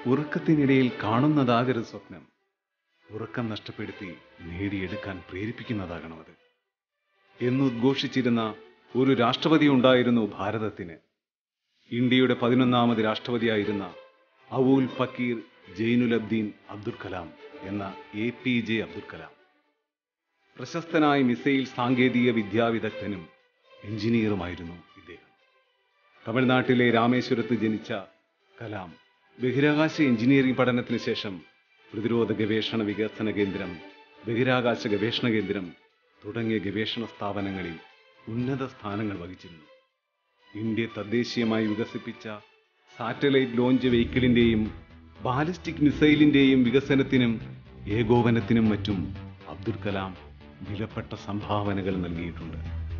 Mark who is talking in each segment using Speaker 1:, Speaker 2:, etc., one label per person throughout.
Speaker 1: ഉറക്കത്തിനിടയിൽ കാണുന്നതാകരുത് സ്വപ്നം ഉറക്കം നഷ്ടപ്പെടുത്തി നേടിയെടുക്കാൻ പ്രേരിപ്പിക്കുന്നതാകണം അത് എന്നുദ്ഘോഷിച്ചിരുന്ന ഒരു രാഷ്ട്രപതി ഉണ്ടായിരുന്നു ഭാരതത്തിന് ഇന്ത്യയുടെ പതിനൊന്നാമത് രാഷ്ട്രപതിയായിരുന്ന അവൂൽ ഫക്കീർ ജൈനുലബ്ദീൻ അബ്ദുൽ കലാം എന്ന A P J Abdul Kalam പ്രശസ്തനായ മിസൈൽ സാങ്കേതിക വിദ്യാവിദഗ്ധനും എഞ്ചിനീയറുമായിരുന്നു ഇദ്ദേഹം തമിഴ്നാട്ടിലെ രാമേശ്വരത്ത് ജനിച്ച കലാം ബഹിരാകാശ എഞ്ചിനീയറിംഗ് പഠനത്തിന് ശേഷം പ്രതിരോധ ഗവേഷണ വികസന കേന്ദ്രം ബഹിരാകാശ ഗവേഷണ കേന്ദ്രം തുടങ്ങിയ ഗവേഷണ സ്ഥാപനങ്ങളിൽ ഉന്നത സ്ഥാനങ്ങൾ വഹിച്ചിരുന്നു ഇന്ത്യ തദ്ദേശീയമായി വികസിപ്പിച്ച സാറ്റലൈറ്റ് ലോഞ്ച് വെഹിക്കിളിന്റെയും ബാലിസ്റ്റിക് മിസൈലിന്റെയും വികസനത്തിനും ഏകോപനത്തിനും മറ്റും അബ്ദുൽ കലാം വിലപ്പെട്ട സംഭാവനകൾ നൽകിയിട്ടുണ്ട്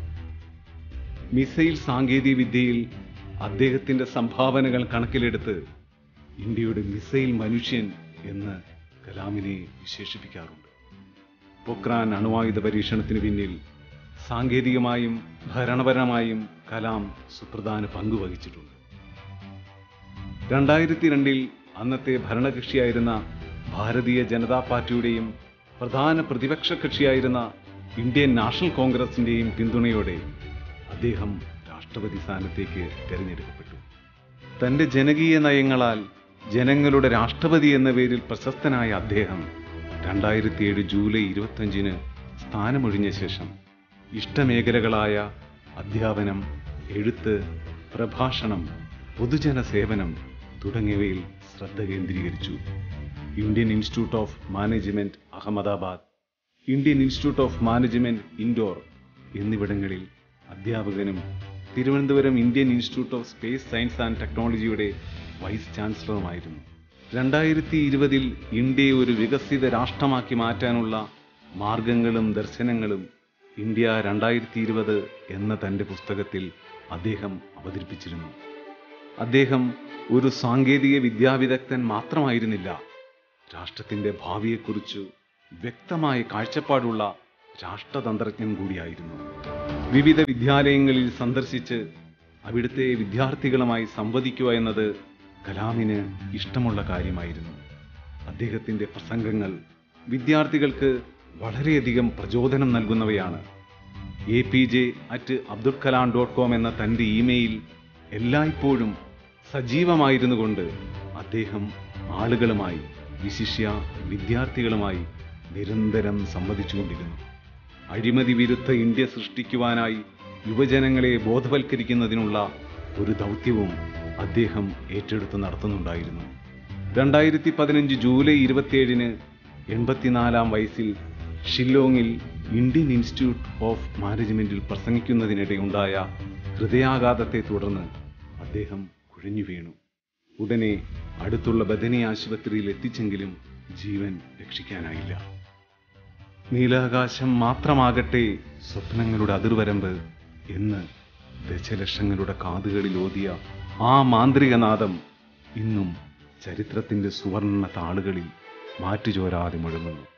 Speaker 1: മിസൈൽ സാങ്കേതിക വിദ്യയിൽ അദ്ദേഹത്തിന്റെ സംഭാവനകൾ കണക്കിലെടുത്ത് ഇന്ത്യയുടെ മിസൈൽ മനുഷ്യൻ എന്ന് കലാമിനെ വിശേഷിപ്പിക്കാറുണ്ട് പൊക്രാൻ അണുവായുധ പരീക്ഷണത്തിന് പിന്നിൽ സാങ്കേതികമായും ഭരണപരമായും കലാം സുപ്രധാന പങ്ക് വഹിച്ചിട്ടുണ്ട് രണ്ടായിരത്തി രണ്ടിൽ അന്നത്തെ ഭരണകക്ഷിയായിരുന്ന ഭാരതീയ ജനതാ പാർട്ടിയുടെയും പ്രധാന പ്രതിപക്ഷ കക്ഷിയായിരുന്ന ഇന്ത്യൻ നാഷണൽ കോൺഗ്രസിന്റെയും പിന്തുണയോടെ അദ്ദേഹം രാഷ്ട്രപതി സ്ഥാനത്തേക്ക് തെരഞ്ഞെടുക്കപ്പെട്ടു തന്റെ ജനകീയ നയങ്ങളാൽ ജനങ്ങളുടെ രാഷ്ട്രപതി എന്ന പേരിൽ പ്രശസ്തനായ അദ്ദേഹം രണ്ടായിരത്തി ഏഴ് ജൂലൈ ഇരുപത്തഞ്ചിന് സ്ഥാനമൊഴിഞ്ഞ ശേഷം ഇഷ്ടമേഖലകളായ അധ്യാപനം എഴുത്ത് പ്രഭാഷണം പൊതുജന സേവനം തുടങ്ങിയവയിൽ ശ്രദ്ധ കേന്ദ്രീകരിച്ചു Indian institute of management Ahmedabad Indian institute of management Indore എന്നിവിടങ്ങളിൽ അധ്യാപകനും Thiruvananthapuram Indian institute of space science and ടെക്നോളജിയുടെ വൈസ് ചാൻസലറുമായിരുന്നു രണ്ടായിരത്തി ഇരുപതിൽ ഇന്ത്യയെ ഒരു വികസിത രാഷ്ട്രമാക്കി മാറ്റാനുള്ള മാർഗങ്ങളും ദർശനങ്ങളും ഇന്ത്യ രണ്ടായിരത്തി ഇരുപത് എന്ന തന്റെ പുസ്തകത്തിൽ അദ്ദേഹം അവതരിപ്പിച്ചിരുന്നു അദ്ദേഹം ഒരു സാങ്കേതിക വിദ്യാവിദഗ്ധൻ മാത്രമായിരുന്നില്ല രാഷ്ട്രത്തിന്റെ ഭാവിയെക്കുറിച്ച് വ്യക്തമായ കാഴ്ചപ്പാടുള്ള രാഷ്ട്രതന്ത്രജ്ഞൻ കൂടിയായിരുന്നു വിവിധ വിദ്യാലയങ്ങളിൽ സന്ദർശിച്ച് അവിടുത്തെ വിദ്യാർത്ഥികളുമായി സംവദിക്കുക എന്നത് കലാമിന് ഇഷ്ടമുള്ള കാര്യമായിരുന്നു അദ്ദേഹത്തിന്റെ പ്രസംഗങ്ങൾ വിദ്യാർത്ഥികൾക്ക് വളരെയധികം പ്രചോദനം നൽകുന്നവയാണ് A P J at Abdul Kalam dot com എന്ന തന്റെ ഇമെയിൽ എല്ലായ്പ്പോഴും സജീവമായിരുന്നു കൊണ്ട് അദ്ദേഹം ആളുകളുമായി വിശിഷ്യ വിദ്യാർത്ഥികളുമായി നിരന്തരം സംവദിച്ചുകൊണ്ടിരുന്നു അഴിമതി വിരുദ്ധ ഇന്ത്യ സൃഷ്ടിക്കുവാനായി യുവജനങ്ങളെ ബോധവൽക്കരിക്കുന്നതിനുള്ള ഒരു ദൗത്യവും അദ്ദേഹം ഏറ്റെടുത്ത് നടത്തുന്നുണ്ടായിരുന്നു രണ്ടായിരത്തി പതിനഞ്ച് ജൂലൈ ഇരുപത്തിയേഴിന് എൺപത്തിനാലാം വയസ്സിൽ ഷില്ലോങ്ങിൽ ഇന്ത്യൻ ഇൻസ്റ്റിറ്റ്യൂട്ട് ഓഫ് മാനേജ്മെന്റിൽ പ്രസംഗിക്കുന്നതിനിടെയുണ്ടായ ഹൃദയാഘാതത്തെ തുടർന്ന് അദ്ദേഹം കുഴഞ്ഞു വീണു ഉടനെ അടുത്തുള്ള ബദനി ആശുപത്രിയിൽ എത്തിച്ചെങ്കിലും ജീവൻ രക്ഷിക്കാനായില്ല നീലാകാശം മാത്രമാകട്ടെ സ്വപ്നങ്ങളുടെ അതിർവരമ്പ് എന്ന് ദശലക്ഷങ്ങളുടെ കാതുകളിൽ ഓതിയ ആ മാന്ത്രികനാദം ഇന്നും ചരിത്രത്തിന്റെ സുവർണ താളുകളിൽ മാറ്റുചോരാതെ മുഴങ്ങുന്നു